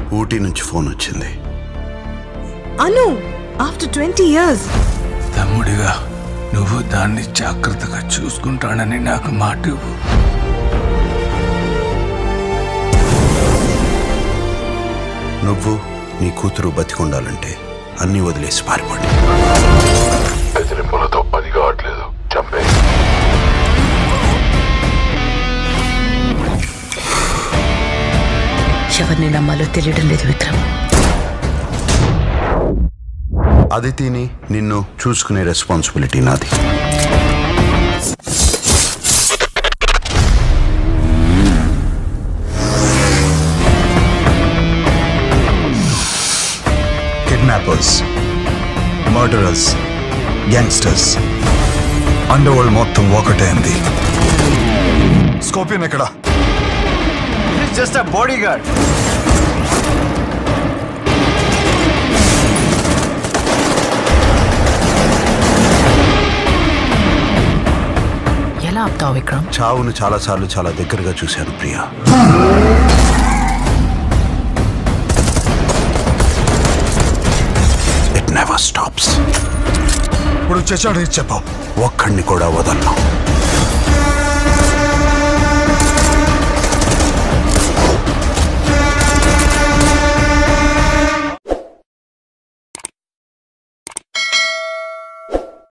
ఊటీ నుంచి ఫోన్ వచ్చింది Anu after twenty years తమ్ముడిగా నువ్వు దాన్ని జాగ్రత్తగా చూసుకుంటానని నాకు మాట ఇవ్వు నువ్వు నీ కూతురు బతికుండాలంటే అన్నీ వదిలేసి పారిపోండి బెదిరింపులతో పది కావట్లేదు చంపే ఎవరిని నమ్మాలో తెలియడం లేదు విక్రమ్ అదితిని నిన్ను చూసుకునే రెస్పాన్సిబిలిటీ నాది kidnappers murderers gangsters underworld మొత్తం ఒకటే అంది స్కోపియన్ ఎక్కడ జస్ట్ అ బాడీ గార్డ్ ఎలా ఆపుతావు విక్రమ్ చావును చాలాసార్లు చాలా దగ్గరగా చూశాను ప్రియా ఇట్ నెవర్ స్టాప్స్ ఇప్పుడు చచ్చాడు చెప్పావు ఒక్కడిని కూడా వదలను